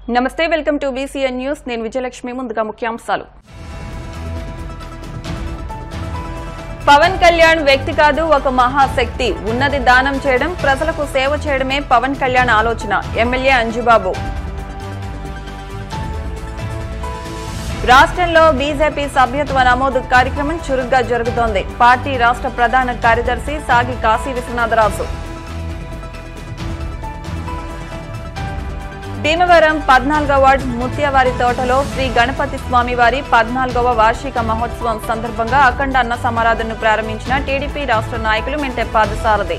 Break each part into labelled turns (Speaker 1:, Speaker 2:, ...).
Speaker 1: నమస్తే welcome to BCN news నేను విజయలక్ష్మి ముందుగా ముఖ్యాంశాలు పవన్ కళ్యాణ్ వ్యక్తి కాదు ఒక మహాశక్తి ఉన్నది దానం చేయడం ప్రజలకు సేవ చేయడమే పవన్ కళ్యాణ్ ఆలోచన ఎమ్మెల్యే అంజుబాబు రాష్ట్రంలో బీజేపీ సభ్యత్వ నమోదు కార్యక్రమం చురుగ్గా జరుగుతోంది పార్టీ రాష్ట్ర ప్రధాన కార్యదర్శి సాగి కాశీ విశ్వనాథరాజు భీమవరం పద్నాలుగవ వార్డ్ ముత్యవారి తోటలో శ్రీ గణపతి స్వామి వారి పద్నాలుగవ వార్షిక మహోత్సవం సందర్భంగా అఖండ అన్న సమారాధనను ప్రారంభించిన టీడీపీ రాష్ట్ర నాయకులు మెంటె పాదసారథి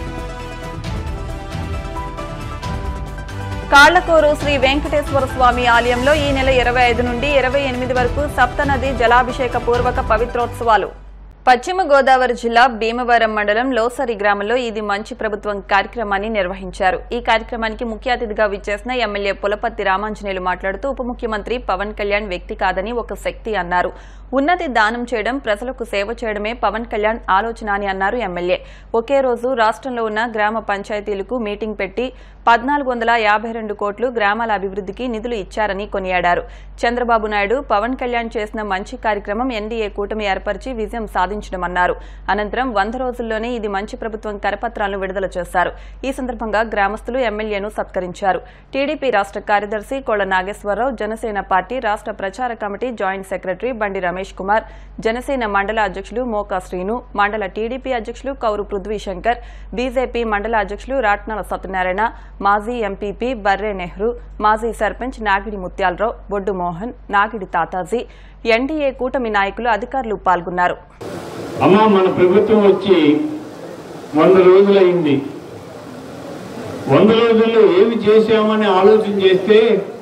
Speaker 1: కాళ్లకూరు శ్రీ వెంకటేశ్వర స్వామి ఆలయంలో ఈ నెల ఇరవై ఐదు నుండి ఇరవై ఎనిమిది వరకు సప్తనది జలాభిషేక పూర్వక పవిత్రోత్సవాలు పశ్చిమ గోదావరి జిల్లా భీమవరం మండలం లోసరి గ్రామంలో ఇది మంచి ప్రభుత్వం కార్యక్రమాన్ని నిర్వహించారు ఈ కార్యక్రమానికి ముఖ్య అతిథిగా విచ్చేసిన ఎమ్మెల్యే పులపర్తి రామాంజనేయులు మాట్లాడుతూ ఉప ముఖ్యమంత్రి పవన్ కళ్యాణ్ వ్యక్తి కాదని ఒక శక్తి అన్నారు ఉన్నతి దానం చేయడం ప్రజలకు సేవ చేయడమే పవన్ కళ్యాణ్ ఆలోచన అని అన్నారు ఎమ్మెల్యే ఒకే రోజు రాష్ట్రంలో ఉన్న గ్రామ పంచాయతీలకు మీటింగ్ పెట్టి పద్నాలుగు వందల యాభై రెండు కోట్లు గ్రామాల అభివృద్ధికి నిధులు ఇచ్చారని కొనియాడారు చంద్రబాబు నాయుడు పవన్ కళ్యాణ్ చేసిన మంచి కార్యక్రమం ఎన్డీఏ కూటమి ఏర్పరిచి విజయం సాధించడమన్నారు అనంతరం వంద రోజుల్లోనే ఇది మంచి ప్రభుత్వం కరపత్రాలను విడుదల చేశారు ఈ సందర్భంగా గ్రామస్తులు ఎమ్మెల్యేను సత్కరించారు టీడీపీ రాష్ట్ర కార్యదర్శి కోళ్ల నాగేశ్వరరావు జనసేన పార్టీ రాష్ట్ర ప్రచార కమిటీ జాయింట్ సెక్రటరీ బండి రమేష్ కుమార్ జనసేన మండల అధ్యక్షులు మోకా శ్రీను మండల టీడీపీ అధ్యక్షులు కౌరు పృథ్వీ శంకర్ బీజేపీ మండల అధ్యక్షులు రాట్నాల సత్యనారాయణ మాజీ ఎంపీపీ బర్రే నెహ్రూ మాజీ సర్పంచ్ నాగిడి ముత్యాలరావు బొడ్డు మోహన్ నాగిడి తాతాజీ ఎన్డీఏ కూటమి నాయకులు అధికారులు పాల్గొన్నారు
Speaker 2: అమ్మ మన ప్రభుత్వం వచ్చి వంద రోజులైంది వంద రోజుల్లో ఏమి చేశామని ఆలోచన చేస్తే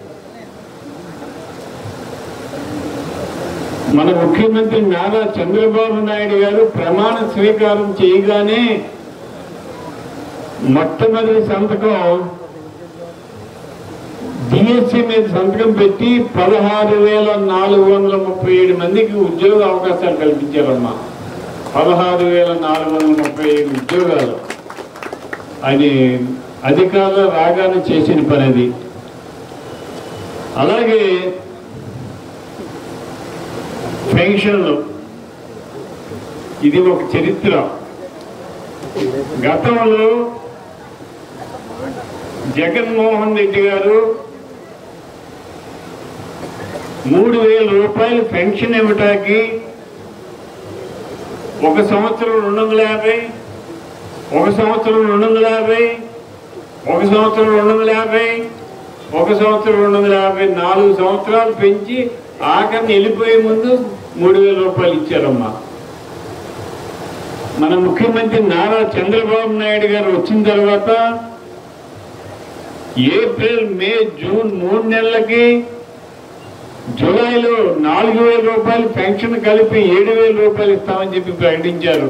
Speaker 2: మన ముఖ్యమంత్రి నారా చంద్రబాబు నాయుడు గారు ప్రమాణ స్వీకారం చేయగానే మొట్టమొదటి సంతకం డిఎస్సి మీద సంతకం పెట్టి పదహారు వేల నాలుగు వందల ముప్పై ఏడు మందికి ఉద్యోగ అవకాశాలు కల్పించారమ్మా పదహారు వేల నాలుగు వందల ముప్పై ఏడు ఉద్యోగాలు అది అధికారులు రాగానే చేసిన పని అది అలాగే పెన్షన్లు ఇది ఒక చరిత్ర గతంలో జగన్మోహన్ రెడ్డి గారు మూడు వేల రూపాయలు పెన్షన్ ఇవ్వటానికి ఒక సంవత్సరం రెండు వందల యాభై ఒక సంవత్సరం రెండు వందల యాభై ఒక సంవత్సరం రెండు వందల యాభై ఒక సంవత్సరం రెండు వందల యాభై నాలుగు సంవత్సరాలు పెంచి ఆఖరిని వెళ్ళిపోయే ముందు మూడు వేల రూపాయలు ఇచ్చారమ్మా మన ముఖ్యమంత్రి నారా చంద్రబాబు నాయుడు గారు వచ్చిన తర్వాత ఏప్రిల్ మే జూన్ మూడు నెలలకి జూలైలో నాలుగు వేల రూపాయలు పెన్షన్ కలిపి ఏడు వేల రూపాయలు ఇస్తామని చెప్పి ప్రకటించారు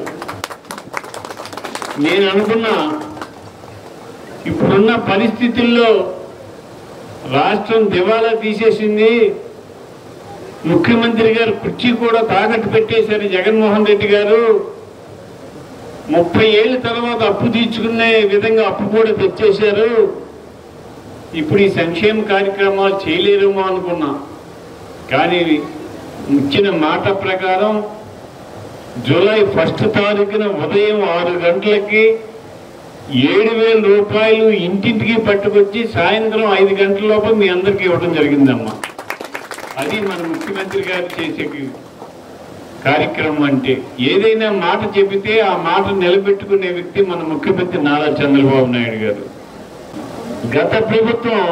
Speaker 2: నేను అనుకున్నా ఇప్పుడున్న పరిస్థితుల్లో రాష్ట్రం దివాలా తీసేసింది ముఖ్యమంత్రి గారు కుర్చీ కూడా తాకట్టు పెట్టేశారు జగన్మోహన్ రెడ్డి గారు ముప్పై ఏళ్ళ తర్వాత అప్పు తీర్చుకునే విధంగా అప్పు కూడా తెచ్చేశారు ఇప్పుడు ఈ సంక్షేమ కార్యక్రమాలు చేయలేరేమో అనుకున్నా కానీ ఇచ్చిన మాట ప్రకారం జూలై ఫస్ట్ తారీఖున ఉదయం ఆరు గంటలకి ఏడు వేల రూపాయలు ఇంటింటికి పట్టుకొచ్చి సాయంత్రం ఐదు గంటల లోపు మీ అందరికీ ఇవ్వడం జరిగిందమ్మా అది మన ముఖ్యమంత్రి గారు చేసే కార్యక్రమం అంటే ఏదైనా మాట చెబితే ఆ మాట నిలబెట్టుకునే వ్యక్తి మన ముఖ్యమంత్రి నారా చంద్రబాబు నాయుడు గారు గత ప్రభుత్వం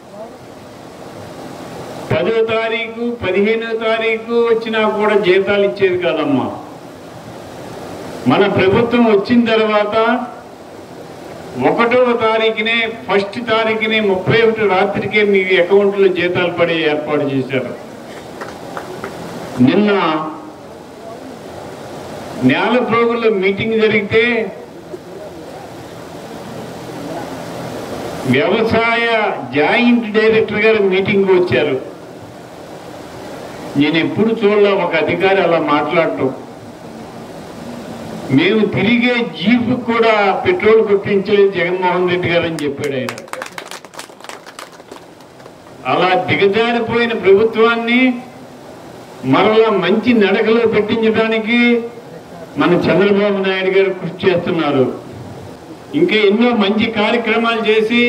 Speaker 2: పదో తారీఖు పదిహేనో తారీఖు వచ్చినా కూడా జీతాలు ఇచ్చేది కాదమ్మా మన ప్రభుత్వం వచ్చిన తర్వాత ఒకటవ తారీఖునే ఫస్ట్ తారీఖునే ముప్పై ఒకటి రాత్రికే మీ అకౌంట్లో జీతాలు పడే ఏర్పాటు చేశారు నిన్న నేల ప్రోగుల్లో మీటింగ్ జరిగితే వ్యవసాయ జాయింట్ డైరెక్టర్ గారు మీటింగ్ వచ్చారు నేను ఎప్పుడు చూడలే ఒక అధికారి అలా మాట్లాడటం మేము తిరిగే జీప్ కూడా పెట్రోల్ కొట్టించలేదు జగన్మోహన్ రెడ్డి గారు అని చెప్పాడు ఆయన అలా దిగజారిపోయిన ప్రభుత్వాన్ని మరలా మంచి నడకలో పెట్టించడానికి మన చంద్రబాబు నాయుడు గారు కృషి చేస్తున్నారు ఇంకా ఎన్నో మంచి కార్యక్రమాలు చేసి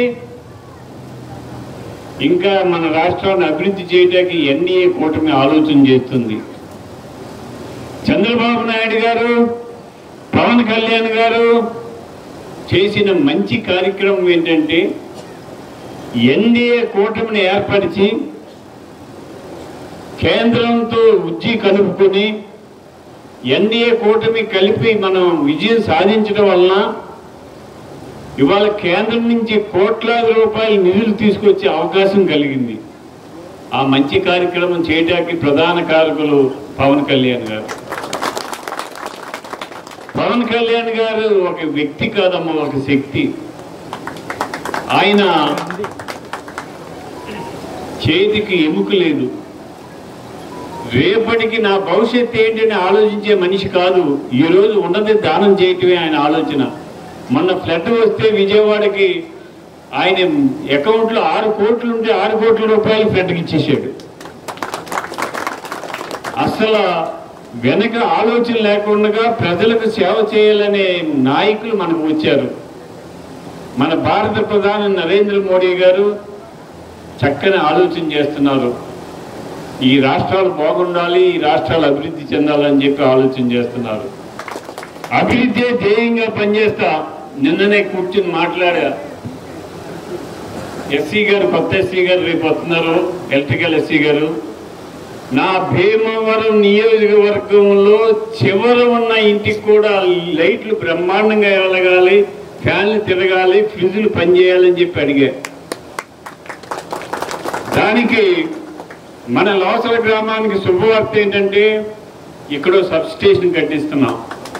Speaker 2: ఇంకా మన రాష్ట్రాన్ని అభివృద్ధి చేయడానికి ఎన్డీఏ కూటమి ఆలోచన చేస్తుంది చంద్రబాబు నాయుడు గారు పవన్ కళ్యాణ్ గారు చేసిన మంచి కార్యక్రమం ఏంటంటే ఎన్డీఏ కూటమిని ఏర్పరిచి కేంద్రంతో ఉజ్జి కలుపుకొని ఎన్డీఏ కూటమి కలిపి మనం విజయం సాధించడం వలన ఇవాళ కేంద్రం నుంచి కోట్లాది రూపాయల నిధులు తీసుకొచ్చే అవకాశం కలిగింది ఆ మంచి కార్యక్రమం చేయడానికి ప్రధాన కారకులు పవన్ కళ్యాణ్ గారు పవన్ కళ్యాణ్ గారు ఒక వ్యక్తి కాదమ్మ ఒక శక్తి ఆయన చేతికి ఎముక లేదు రేపటికి నా భవిష్యత్తు ఏంటని ఆలోచించే మనిషి కాదు ఈ రోజు ఉన్నది దానం చేయటమే ఆయన ఆలోచన మొన్న ఫ్లడ్ వస్తే విజయవాడకి ఆయన అకౌంట్లో ఆరు కోట్లు ఉంటే ఆరు కోట్ల రూపాయలు ఫ్లడ్కి ఇచ్చేసాడు అసలు వెనక ఆలోచన లేకుండా ప్రజలకు సేవ చేయాలనే నాయకులు మనకు వచ్చారు మన భారత ప్రధాని నరేంద్ర మోడీ గారు చక్కని ఆలోచన చేస్తున్నారు ఈ రాష్ట్రాలు బాగుండాలి ఈ రాష్ట్రాలు అభివృద్ధి చెందాలని చెప్పి ఆలోచన చేస్తున్నారు అభివృద్ధి ధ్యేయంగా పనిచేస్తా నిన్ననే కూర్చుని మాట్లాడా ఎస్సీ గారు కొత్త ఎస్సీ గారు రేపు వస్తున్నారు ఎలక్ట్రికల్ ఎస్సీ గారు నా భీమవరం నియోజకవర్గంలో చివర ఉన్న ఇంటికి కూడా లైట్లు బ్రహ్మాండంగా వెలగాలి ఫ్యాన్లు తిరగాలి ఫ్రిడ్జ్లు పనిచేయాలని చెప్పి అడిగా దానికి మన లోసల గ్రామానికి శుభవార్త ఏంటంటే ఇక్కడ సబ్ స్టేషన్ కట్టిస్తున్నాం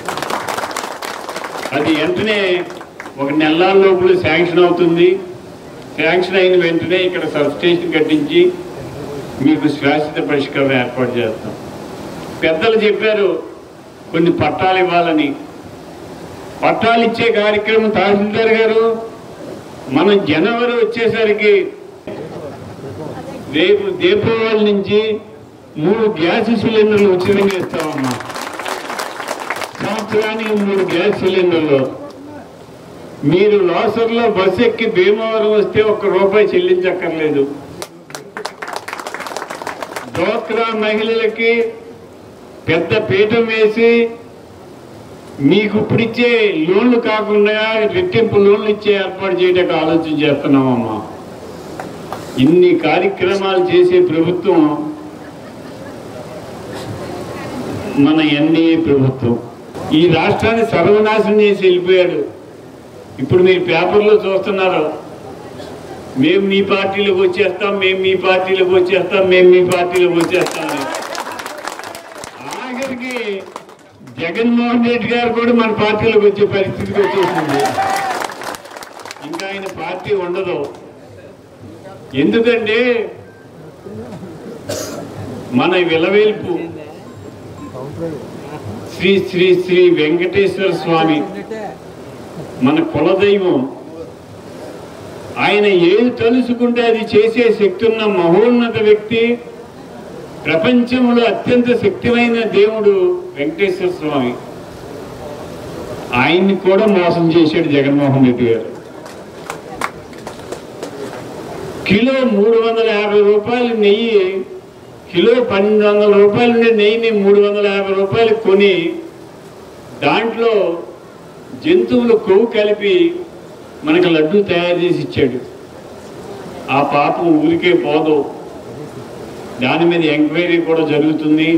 Speaker 2: అది వెంటనే ఒక నెల లోపల శాంక్షన్ అవుతుంది శాంక్షన్ అయిన వెంటనే ఇక్కడ సబ్ స్టేషన్ కట్టించి మీకు శాశ్వత పరిష్కారం ఏర్పాటు చేస్తాం పెద్దలు చెప్పారు కొన్ని పట్టాలు ఇవ్వాలని పట్టాలు ఇచ్చే కార్యక్రమం తహసీల్దార్ గారు మనం జనవరి వచ్చేసరికి రేపు దీపావళి నుంచి మూడు గ్యాస్ సిలిండర్లు ఉచితంగా ఇస్తామమ్మా సంవత్సరానికి మూడు గ్యాస్ సిలిండర్లు మీరు లాసర్లో బస్ ఎక్కి భీమవరం వస్తే ఒక్క రూపాయి చెల్లించక్కర్లేదు డోక్రా మహిళలకి పెద్ద పీఠం వేసి మీకు ఇప్పుడు ఇచ్చే లోన్లు కాకుండా రెట్టింపు లోన్లు ఇచ్చే ఏర్పాటు చేయడానికి ఆలోచన చేస్తున్నామమ్మా ఇన్ని కార్యక్రమాలు చేసే ప్రభుత్వం మన ఎన్డీఏ ప్రభుత్వం ఈ రాష్ట్రాన్ని సర్వనాశనం చేసి వెళ్ళిపోయాడు ఇప్పుడు మీరు పేపర్లో చూస్తున్నారు మేము మీ పార్టీలోకి వచ్చేస్తాం మేము మీ పార్టీలోకి వచ్చేస్తాం మేము మీ పార్టీలోకి వచ్చేస్తాం అని. ఆఖరికి జగన్మోహన్ రెడ్డి గారు కూడా మన పార్టీలోకి వచ్చే పరిస్థితికి వచ్చేసింది ఇంకా ఆయన పార్టీ ఉండదు ఎందుకంటే మన విలవేల్పు శ్రీ శ్రీ శ్రీ వెంకటేశ్వర స్వామి మన కులదైవం ఆయన ఏది తలుసుకుంటే అది చేసే శక్తి ఉన్న మహోన్నత వ్యక్తి ప్రపంచంలో అత్యంత శక్తిమైన దేవుడు వెంకటేశ్వర స్వామి ఆయన్ని కూడా మోసం చేశాడు జగన్మోహన్ రెడ్డి గారు కిలో మూడు వందల యాభై రూపాయలు నెయ్యి కిలో పన్నెండు వందల రూపాయలు ఉండే నెయ్యిని మూడు వందల యాభై రూపాయలు కొని దాంట్లో జంతువులు కొవ్వు కలిపి మనకు లడ్డు తయారు చేసి ఇచ్చాడు ఆ పాపం ఊరికే పోదు దాని మీద ఎంక్వైరీ కూడా జరుగుతుంది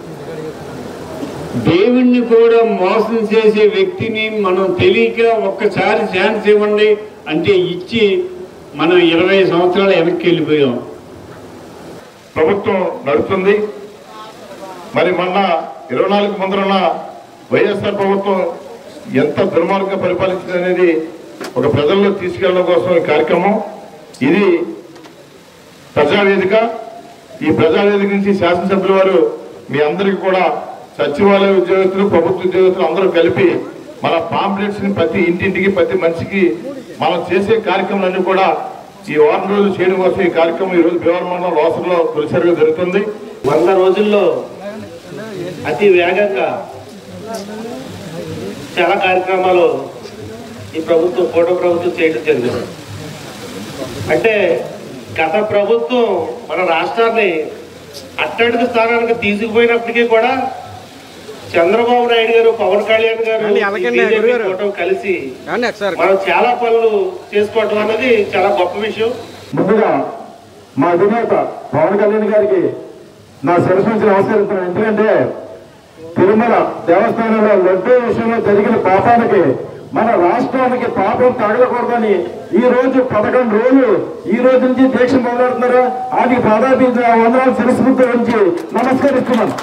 Speaker 2: దేవుణ్ణి కూడా మోసం చేసే వ్యక్తిని మనం తెలియక ఒక్కసారి ఛాన్స్ ఇవ్వండి అంటే ఇచ్చి మనం ఇరవై సంవత్సరాలు వెనక్కి వెళ్ళిపోయాం
Speaker 3: ప్రభుత్వం నడుస్తుంది మరి మొన్న ఇరవై నాలుగు ముందరున్న వైఎస్ఆర్ ప్రభుత్వం ఎంత దుర్మార్గంగా పరిపాలించింది అనేది ఒక ప్రజల్లో తీసుకెళ్ళడం కోసం ఈ కార్యక్రమం ఇది ప్రజావేదిక ఈ ప్రజావేదిక నుంచి శాసనసభ్యుల వారు మీ అందరికీ కూడా సచివాలయ ఉద్యోగస్తులు ప్రభుత్వ ఉద్యోగస్తులు అందరూ కలిపి మన పాంప్లెట్స్ ని ప్రతి ఇంటింటికి ప్రతి మనిషికి మనం చేసే కార్యక్రమాలన్నీ కూడా ఈ వారం రోజులు చేయడం కోసం ఈ కార్యక్రమం ఈ రోజు భీమవరం మండలం లోసంలో తొలిసారిగా జరుగుతుంది
Speaker 4: వంద రోజుల్లో అతి వేగంగా చాలా కార్యక్రమాలు ఈ ప్రభుత్వం ఫోటో ప్రభుత్వం చేయడం జరిగింది అంటే గత ప్రభుత్వం మన రాష్ట్రాన్ని అట్టడుగు స్థానానికి తీసుకుపోయినప్పటికీ కూడా చంద్రబాబు నాయుడు గారు పవన్ కళ్యాణ్ గారు
Speaker 5: అండి,
Speaker 4: ఈ
Speaker 5: అలాగండి,
Speaker 4: BJP
Speaker 5: గురుగారు.
Speaker 4: కూటమి కలిసి
Speaker 5: కానీ ఒకసారి
Speaker 4: మనం చాలా పనులు చేసుకోవటం అనేది చాలా గొప్ప విషయం
Speaker 3: ముందుగా మా అధినేత పవన్ కళ్యాణ్ గారికి నా శిరస్సు నుంచి నమస్కరిస్తున్నాను ఎందుకంటే తిరుమల దేవస్థానంలో లడ్డూ విషయంలో జరిగిన పాపానికి మన రాష్ట్రానికి పాపం తగలకూడదని ఈ రోజు పదకొండు రోజులు ఈ రోజు నుంచి దీక్ష మొదలెడుతున్నారు ఆయనకి దాదాపు వందనాలు శిరస్సు నుంచి నమస్కరిస్తున్నాను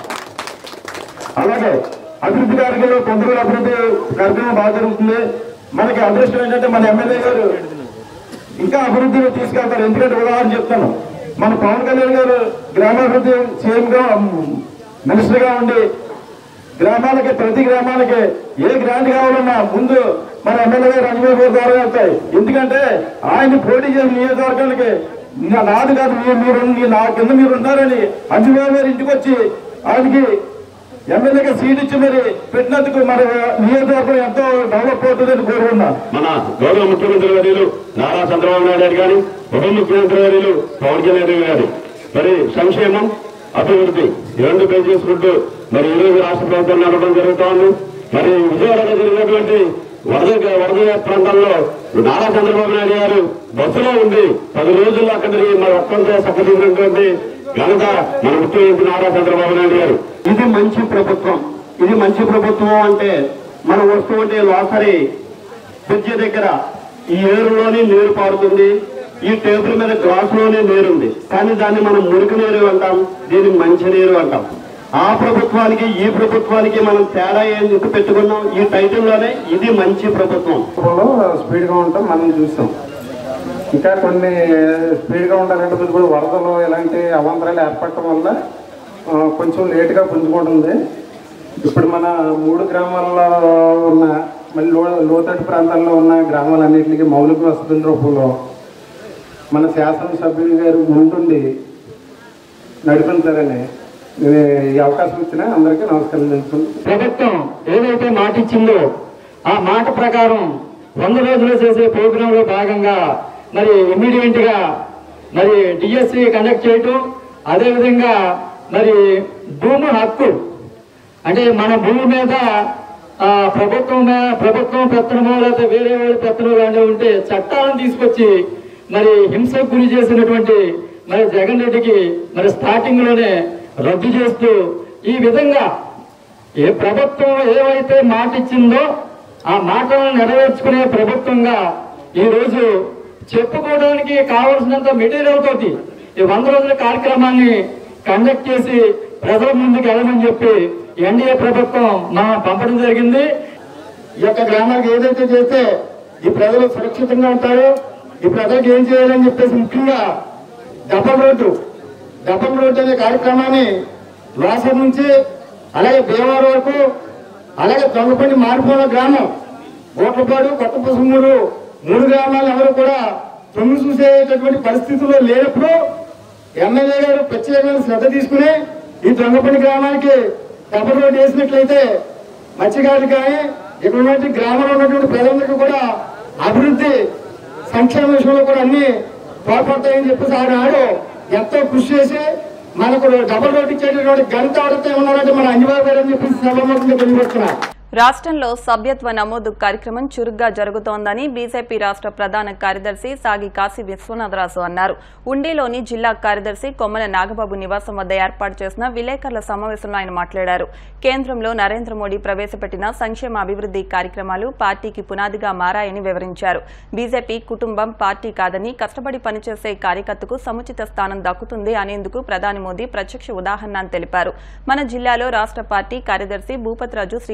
Speaker 3: అలాగే అభివృద్ధి కార్యక్రమంలో పొందల అభివృద్ధి కార్యక్రమం బాగా జరుగుతుంది మనకి అదృష్టం ఏంటంటే మన ఎమ్మెల్యే గారు ఇంకా అభివృద్ధిని తీసుకెళ్తారు ఎందుకంటే ఉదాహరణ చెప్తాను మన పవన్ కళ్యాణ్ గారు గ్రామాభివృద్ధి సీఎం గా మినిస్టర్ గా ఉండి గ్రామాలకి ప్రతి గ్రామాలకి ఏ గ్రాంట్ కావాలన్నా ముందు మన ఎమ్మెల్యే గారు అంజనేయ గారి ద్వారా వెళ్తాయి ఎందుకంటే ఆయన పోటీ చేసిన నియోజకవర్గానికి నా- నాది కాదు మీరు మీరు మీ- నా కింద మీరు ఉన్నారని అంజనేయ గారి ఇంటికి వచ్చి ఆయనకి ఎమ్మెల్యేగా సీట్ ఇచ్చి మరి పెట్టినందుకు మన నియోజకవర్గం ఎంతో డెవలప్ అవుతుందని కోరుకున్నా
Speaker 6: మన గౌరవ ముఖ్యమంత్రి వర్యులు నారా చంద్రబాబు నాయుడు గారు కానీ ఉప ముఖ్యమంత్రి వర్యులు పవన్ కళ్యాణ్ గారు మరి సంక్షేమం అభివృద్ధి ఈ రెండు పే చేసుకుంటూ మరి ఈ రోజు రాష్ట్ర ప్రభుత్వం నడవడం జరుగుతా ఉంది మరి విజయవాడలో జరిగినటువంటి వరద వరద ప్రాంతాల్లో నారా చంద్రబాబు నాయుడు గారు బస్సులో ఉండి పది రోజుల్లో అక్కడికి మన ఒక్కంతో చక్కదిగినటువంటి ఘనత మన ముఖ్యమంత్రి నారా చంద్రబాబు నాయుడు గారు
Speaker 4: ఇది మంచి ప్రభుత్వం ఇది మంచి ప్రభుత్వం అంటే మనం వస్తూ ఉంటే లోసరి బ్రిడ్జి దగ్గర ఈ ఏరులోని నీరు పారుతుంది ఈ టేబుల్ మీద గ్లాసులోనే నీరుంది కానీ దాన్ని మనం మురికి నీరు అంటాం దీన్ని మంచి నీరు అంటాం ఆ ప్రభుత్వానికి ఈ ప్రభుత్వానికి మనం తేడా ఎందుకు పెట్టుకున్నాం ఈ టైటిల్లోనే ఇది మంచి ప్రభుత్వం
Speaker 5: స్పీడ్ గా ఉంటాం మనం చూసాం ఇంకా కొన్ని స్పీడ్ గా ఉండాలంటే కొంచెం కూడా వరదలు ఇలాంటి అవాంతరాలు ఏర్పడటం వల్ల ఆ, కొంచెం లేట్ గా పుంజుకుంటుంది ఇప్పుడు మన మూడు గ్రామాల్లో ఉన్న మళ్ళీ లో లోతట్టు ప్రాంతాల్లో ఉన్న గ్రామాలన్నింటికి మౌలిక వసతుల రూపంలో మన శాసనసభ్యులు గారు ముందుండి నడిపించారని నేను ఈ అవకాశం ఇచ్చిన అందరికీ నమస్కారం తెలుసుకుంటున్నాను
Speaker 7: ప్రభుత్వం ఏదైతే మాట ఇచ్చిందో ఆ మాట ప్రకారం వంద రోజులు చేసే ప్రోగ్రామ్ లో భాగంగా మరి ఇమ్మీడియట్ గా మరి డిఎస్సి కండక్ట్ చేయటం అదేవిధంగా మరి భూమి హక్కు అంటే మన భూమి మీద ఆ, ప్రభుత్వం మీద- ప్రభుత్వం పెత్తనమో లేకపోతే వేరే వాళ్ళ పెత్తనమో లాంటివి ఉంటే చట్టాలను తీసుకొచ్చి మరి హింసకు గురి చేసినటువంటి మరి జగన్ రెడ్డికి మరి స్టార్టింగ్ లోనే రద్దు చేస్తూ ఈ విధంగా ఏ ప్రభుత్వం ఏవైతే మాట ఇచ్చిందో ఆ మాటలను నెరవేర్చుకునే ప్రభుత్వంగా ఈ రోజు చెప్పుకోవడానికి కావలసినంత మెటీరియల్ తోటి ఈ వంద రోజుల కార్యక్రమాన్ని కండక్ట్ చేసి ప్రజల ముందుకు వెళ్ళమని చెప్పి ఎన్డీఏ ప్రభుత్వం మా పంపడం జరిగింది ఈ యొక్క గ్రామాలకు ఏదైతే చేస్తే ఈ ప్రజలు సురక్షితంగా ఉంటారో ఈ ప్రజలకు ఏం చేయాలని చెప్పేసి ముఖ్యంగా డబల్ రోడ్డు డబల్ రోడ్డు అనే కార్యక్రమాన్ని వాసర్ నుంచి అలాగే భీమవరం వరకు అలాగే దొంగపండి మారిపోయిన గ్రామం ఓట్లపాడు కొత్త పుసుమూరు మూడు గ్రామాలు ఎవరు కూడా తొమ్మిది చూసేటటువంటి పరిస్థితుల్లో లేనప్పుడు ఎమ్మెల్యే గారు ప్రత్యేకమైన శ్రద్ధ తీసుకుని ఈ దొంగపండి గ్రామానికి డబల్ రోడ్డు వేసినట్లయితే మత్స్యకారులు కానీ ఇక్కడ ఉన్నటువంటి గ్రామంలో ఉన్నటువంటి ప్రజలందరికీ కూడా అభివృద్ధి సంక్షేమ విషయంలో కూడా అన్ని తోడ్పడతాయని చెప్పేసి ఆనాడు ఎంతో కృషి చేసి మనకు డబుల్ రోడ్ ఇచ్చేటటువంటి గంట ఆడితే ఉన్నారంటే మన అంజబాబు గారు అని చెప్పేసి సభాముఖంగా తెలియజేస్తున్నా
Speaker 1: రాష్ట్రంలో సభ్యత్వ నమోదు కార్యక్రమం చురుగ్గా జరుగుతోందని బీజేపీ రాష్ట్ర ప్రధాన కార్యదర్శి సాగి కాశీ విశ్వనాథరాజు అన్నారు ఉండిలోని జిల్లా కార్యదర్శి కొమ్మల నాగబాబు నివాసం వద్ద ఏర్పాటు చేసిన విలేకరుల సమావేశంలో ఆయన మాట్లాడారు కేంద్రంలో నరేంద్ర మోడీ ప్రవేశపెట్టిన సంక్షేమ అభివృద్ది కార్యక్రమాలు పార్టీకి పునాదిగా మారాయని వివరించారు బీజేపీ కుటుంబం పార్టీ కాదని కష్టపడి పనిచేసే కార్యకర్తకు సముచిత స్థానం దక్కుతుంది అనేందుకు ప్రధాని మోదీ ప్రత్యక్ష ఉదాహరణ అని తెలిపారు మన జిల్లాలో రాష్ట్ర పార్టీ కార్యదర్శి భూపతిరాజు శ్రీనివాస్ వర్మ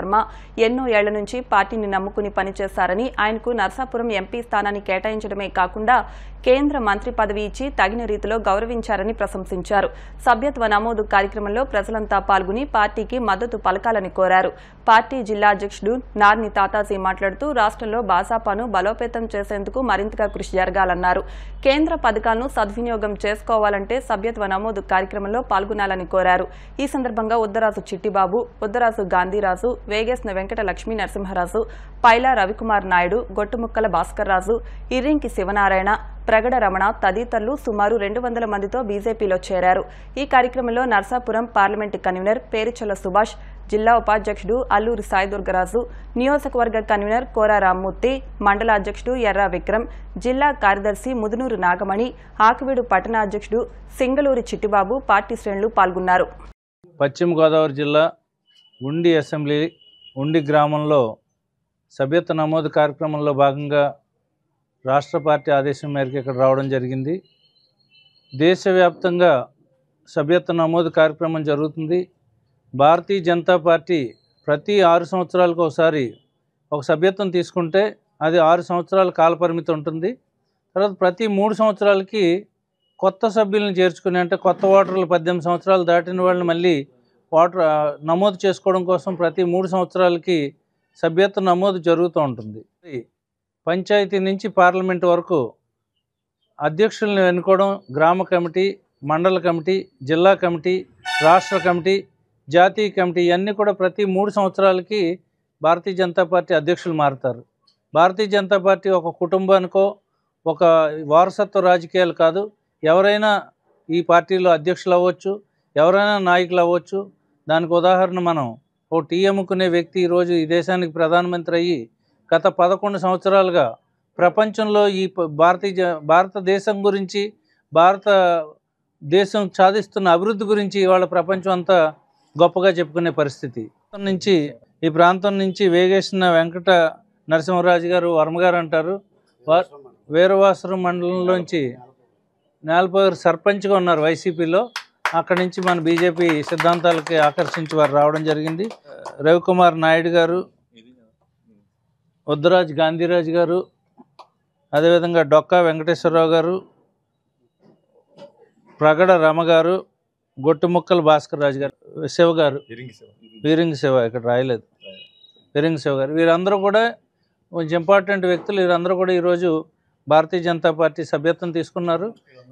Speaker 1: వర్మ ఎన్నో ఏళ్ల నుంచి పార్టీని నమ్ముకుని పనిచేశారని ఆయనకు నర్సాపురం ఎంపీ స్థానాన్ని కేటాయించడమే కాకుండా కేంద్ర మంత్రి పదవి ఇచ్చి తగిన రీతిలో గౌరవించారని ప్రశంసించారు సభ్యత్వ నమోదు కార్యక్రమంలో ప్రజలంతా పాల్గొని పార్టీకి మద్దతు పలకాలని కోరారు పార్టీ జిల్లా అధ్యక్షుడు నార్ని తాతాజీ మాట్లాడుతూ రాష్ట్రంలో భాజపాను బలోపేతం చేసేందుకు మరింతగా కృషి జరగాలన్నారు కేంద్ర పథకాలను సద్వినియోగం చేసుకోవాలంటే సభ్యత్వ నమోదు కార్యక్రమంలో పాల్గొనాలని కోరారు ఈ సందర్భంగా ఉద్దరాజు చిట్టిబాబు ఉద్దరాజు గాంధీరాజు వేగేసిన వెంకట లక్ష్మీ నరసింహరాజు పైలా రవికుమార్ నాయుడు గొట్టుముక్కల భాస్కర్ రాజు ఇర్రింకి శివనారాయణ ప్రగడ రమణ తదితరులు సుమారు రెండు వందల మందితో బీజేపీలో చేరారు ఈ కార్యక్రమంలో నర్సాపురం పార్లమెంటు కన్వీనర్ పేరిచల్ల సుభాష్ జిల్లా ఉపాధ్యక్షుడు అల్లూరి సాయిదుర్గరాజు నియోజకవర్గ కన్వీనర్ కోరా రామ్మూర్తి మండల అధ్యక్షుడు ఎర్ర విక్రమ్ జిల్లా కార్యదర్శి ముదునూరు నాగమణి ఆకివీడు పట్టణ అధ్యక్షుడు సింగలూరి చిట్టిబాబు పార్టీ శ్రేణులు పాల్గొన్నారు
Speaker 8: పశ్చిమ గోదావరి జిల్లా ఉండి అసెంబ్లీ ఉండి గ్రామంలో సభ్యత్వ నమోదు కార్యక్రమంలో భాగంగా రాష్ట్ర పార్టీ ఆదేశం మేరకు ఇక్కడ రావడం జరిగింది దేశవ్యాప్తంగా సభ్యత్వ నమోదు కార్యక్రమం జరుగుతుంది భారతీయ జనతా పార్టీ ప్రతి ఆరు సంవత్సరాలకు ఒకసారి ఒక సభ్యత్వం తీసుకుంటే అది ఆరు సంవత్సరాల కాలపరిమితి ఉంటుంది తర్వాత ప్రతి మూడు సంవత్సరాలకి కొత్త సభ్యులను చేర్చుకుని అంటే కొత్త ఓటర్లు పద్దెనిమిది సంవత్సరాలు దాటిన వాళ్ళని మళ్ళీ ఓటర్ ఆ, నమోదు చేసుకోవడం కోసం ప్రతి మూడు సంవత్సరాలకి సభ్యత్వ నమోదు జరుగుతూ ఉంటుంది పంచాయతీ నుంచి పార్లమెంట్ వరకు అధ్యక్షులను ఎన్నుకోవడం గ్రామ కమిటీ మండల కమిటీ జిల్లా కమిటీ రాష్ట్ర కమిటీ జాతీయ కమిటీ ఇవన్నీ కూడా ప్రతి మూడు సంవత్సరాలకి భారతీయ జనతా పార్టీ అధ్యక్షులు మారుతారు భారతీయ జనతా పార్టీ ఒక కుటుంబానికో ఒక వారసత్వ రాజకీయాలు కాదు ఎవరైనా ఈ పార్టీలో అధ్యక్షులు అవ్వచ్చు ఎవరైనా నాయకులు అవ్వచ్చు దానికి ఉదాహరణ మనం ఓ టీ అమ్ముకునే వ్యక్తి ఈరోజు ఈ దేశానికి ప్రధానమంత్రి అయ్యి గత పదకొండు సంవత్సరాలుగా ప్రపంచంలో ఈ ప- భారతీయ జ- భారతదేశం గురించి భారత దేశం సాధిస్తున్న అభివృద్ధి గురించి ఇవాళ ప్రపంచం అంతా గొప్పగా చెప్పుకునే పరిస్థితి ప్రాంతం నుంచి ఈ ప్రాంతం నుంచి వేగేసిన వెంకట నరసింహరాజు గారు వర్మ గారు అంటారు వా- వీరవాసరం మండలంలోంచి నేలపోగారు సర్పంచ్గా ఉన్నారు వైసీపీలో అక్కడి నుంచి మన బీజేపీ సిద్ధాంతాలకి ఆకర్షించి వారు రావడం జరిగింది రవికుమార్ నాయుడు గారు ఉద్దరాజ్ గాంధీరాజు గారు అదేవిధంగా డొక్కా వెంకటేశ్వరరావు గారు ప్రగడ రమ గారు గొట్టుముక్కల భాస్కర్ రాజు గారు శివ గారు వీరింగ్ శివ ఇక్కడ రాయలేదు వీరింగ్ శివ గారు వీరందరూ కూడా కొంచెం ఇంపార్టెంట్ వ్యక్తులు వీరందరూ కూడా ఈరోజు భారతీయ జనతా పార్టీ సభ్యత్వం తీసుకున్నారు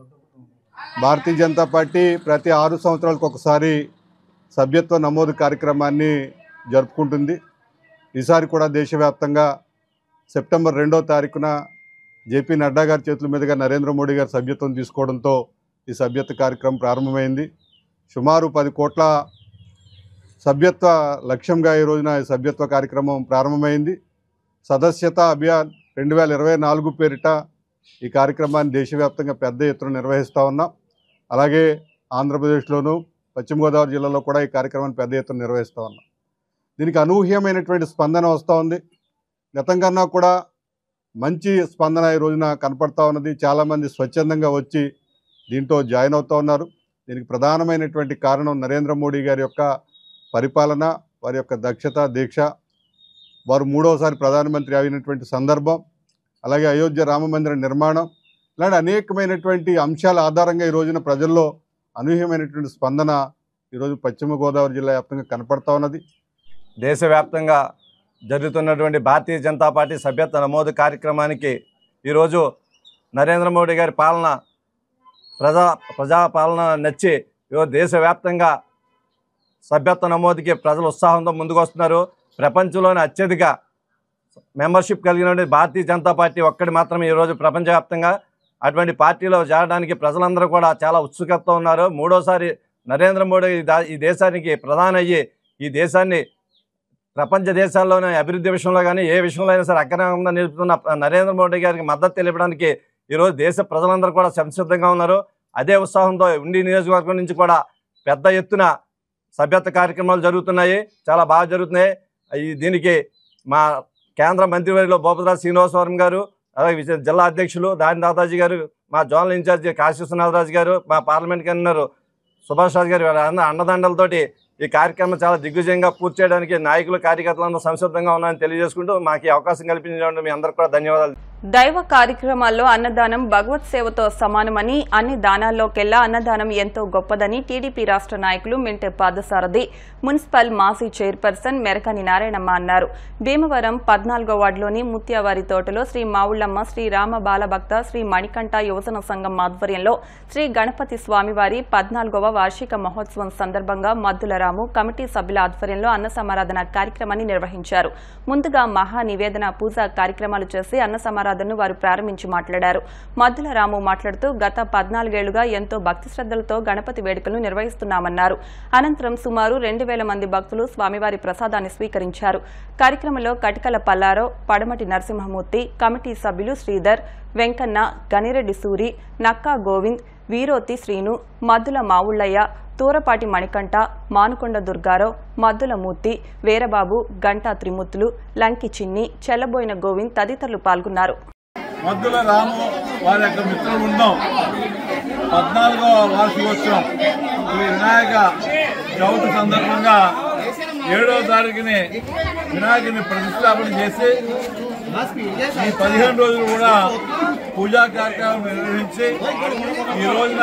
Speaker 9: భారతీయ జనతా పార్టీ ప్రతి ఆరు సంవత్సరాలకు ఒకసారి సభ్యత్వ నమోదు కార్యక్రమాన్ని జరుపుకుంటుంది ఈసారి కూడా దేశవ్యాప్తంగా సెప్టెంబర్ రెండో తారీఖున జేపీ నడ్డా గారి చేతుల మీదుగా నరేంద్ర మోడీ గారు సభ్యత్వం తీసుకోవడంతో ఈ సభ్యత్వ కార్యక్రమం ప్రారంభమైంది సుమారు పది కోట్ల సభ్యత్వ లక్ష్యంగా ఈ రోజున ఈ సభ్యత్వ కార్యక్రమం ప్రారంభమైంది సదస్యత అభియాన్ రెండు వేల ఇరవై నాలుగు పేరిట ఈ కార్యక్రమాన్ని దేశవ్యాప్తంగా పెద్ద ఎత్తున నిర్వహిస్తూ ఉన్నాం అలాగే ఆంధ్రప్రదేశ్లోను పశ్చిమ గోదావరి జిల్లాలో కూడా ఈ కార్యక్రమాన్ని పెద్ద ఎత్తున నిర్వహిస్తూ ఉన్నాం దీనికి అనూహ్యమైనటువంటి స్పందన వస్తూ ఉంది గతం కన్నా కూడా మంచి స్పందన ఈ రోజున కనపడతా ఉన్నది చాలామంది స్వచ్ఛందంగా వచ్చి దీంట్లో జాయిన్ అవుతూ ఉన్నారు దీనికి ప్రధానమైనటువంటి కారణం నరేంద్ర మోడీ గారి యొక్క పరిపాలన వారి యొక్క దక్షత దీక్ష వారు మూడవసారి ప్రధానమంత్రి అయినటువంటి సందర్భం అలాగే అయోధ్య రామ మందిర నిర్మాణం ఇలాంటి అనేకమైనటువంటి అంశాల ఆధారంగా ఈ రోజున ప్రజల్లో అనూహ్యమైనటువంటి స్పందన ఈరోజు పశ్చిమ గోదావరి జిల్లా వ్యాప్తంగా కనపడతా ఉన్నది
Speaker 10: దేశవ్యాప్తంగా జరుగుతున్నటువంటి భారతీయ జనతా పార్టీ సభ్యత్వ నమోదు కార్యక్రమానికి ఈరోజు నరేంద్ర మోడీ గారి పాలన ప్రజా ప్రజా పాలన నచ్చి ఈరోజు దేశవ్యాప్తంగా సభ్యత్వ నమోదుకి ప్రజలు ఉత్సాహంతో ముందుకు వస్తున్నారు ప్రపంచంలోని అత్యధిక మెంబర్షిప్ కలిగినటువంటి భారతీయ జనతా పార్టీ ఒక్కటి మాత్రమే ఈరోజు ప్రపంచవ్యాప్తంగా అటువంటి పార్టీలో చేరడానికి ప్రజలందరూ కూడా చాలా ఉత్సుకతతో ఉన్నారు మూడోసారి నరేంద్ర మోడీ ఈ దా- ఈ దేశానికి ప్రధాని అయ్యి ఈ దేశాన్ని ప్రపంచ దేశాల్లోనే అభివృద్ధి విషయంలో కానీ ఏ విషయంలో అయినా సరే అగ్రహంగా నిలుపుతున్న నరేంద్ర మోడీ గారికి మద్దతు తెలిపడానికి ఈరోజు దేశ ప్రజలందరూ కూడా సంసిద్ధంగా ఉన్నారు అదే ఉత్సాహంతో ఉండి నియోజకవర్గం నుంచి కూడా పెద్ద ఎత్తున సభ్యత్వ కార్యక్రమాలు జరుగుతున్నాయి చాలా బాగా జరుగుతున్నాయి ఈ దీనికి మా కేంద్ర మంత్రివర్యులు భూపతిరాజు శ్రీనివాసవరం గారు అలాగే విజయ- జిల్లా అధ్యక్షులు దాని దాదాజీ గారు మా జోనల్ ఇన్ఛార్జి కాశీ విశ్వనాథరాజు గారు మా పార్లమెంట్ కన్వీనర్ సుభాష్ రాజు గారు వీళ్ళ అన్న- అండదండలతోటి ఈ కార్యక్రమం చాలా దిగ్విజయంగా పూర్తి చేయడానికి నాయకులు కార్యకర్తలందరూ సంసిద్ధంగా ఉన్నారని తెలియజేసుకుంటూ మాకు ఈ అవకాశం కల్పించడం మీ అందరికీ కూడా ధన్యవాదాలు
Speaker 1: దైవ కార్యక్రమాల్లో అన్నదానం భగవత్ సేవతో సమానమని అన్ని దానాల్లోకెల్లా అన్నదానం ఎంతో గొప్పదని టీడీపీ రాష్ట్ర నాయకులు మింటె పాదసారథి మున్సిపల్ మాజీ చైర్పర్సన్ మెరకని నారాయణమ్మ అన్నారు భీమవరం పద్నాలుగో వార్డులోని ముత్యావారి తోటలో శ్రీ మావుళ్లమ్మ శ్రీ రామ బాలభక్త శ్రీ మణికంఠ యువజన సంఘం ఆధ్వర్యంలో శ్రీ గణపతి స్వామివారి పద్నాలుగవ వార్షిక మహోత్సవం సందర్భంగా మద్దులరాము కమిటీ సభ్యుల ఆధ్వర్యంలో అన్న సమారాధన కార్యక్రమాన్ని నిర్వహించారు ముందుగా మహా నివేదన పూజా కార్యక్రమాలు చేసి అన్న సమారాధనను వారు ప్రారంభించి మాట్లాడారు మద్దుల రాము మాట్లాడుతూ గత పద్నాలుగేళ్లుగా ఎంతో భక్తి శ్రద్దలతో గణపతి వేడుకలను నిర్వహిస్తున్నామన్నారు అనంతరం సుమారు రెండు వేల మంది భక్తులు స్వామివారి ప్రసాదాన్ని స్వీకరించారు కార్యక్రమంలో కటికల పల్లారో పడమటి నరసింహమూర్తి కమిటీ సభ్యులు శ్రీధర్ వెంకన్న గనిరెడ్డి సూరి నక్కా గోవింద్ వీరోతి శ్రీను మద్దుల మావుళ్ళయ్య తూరపాటి మణికంఠ మానుకొండ దుర్గారావు మద్దుల మూర్తి వీరబాబు గంటా త్రిమూర్తులు లంకి చిన్ని చెల్లబోయిన గోవింద్ తదితరులు పాల్గొన్నారు
Speaker 11: మద్దుల రాము వారి యొక్క మిత్ర బృందం పద్నాలుగో వార్షికోత్సవం ఈ వినాయక చవితి సందర్భంగా ఏడవ తారీఖుని వినాయకుని ప్రతిష్టాపన చేసి ఈ పదిహేను రోజులు కూడా పూజా కార్యక్రమం నిర్వహించి ఈ రోజున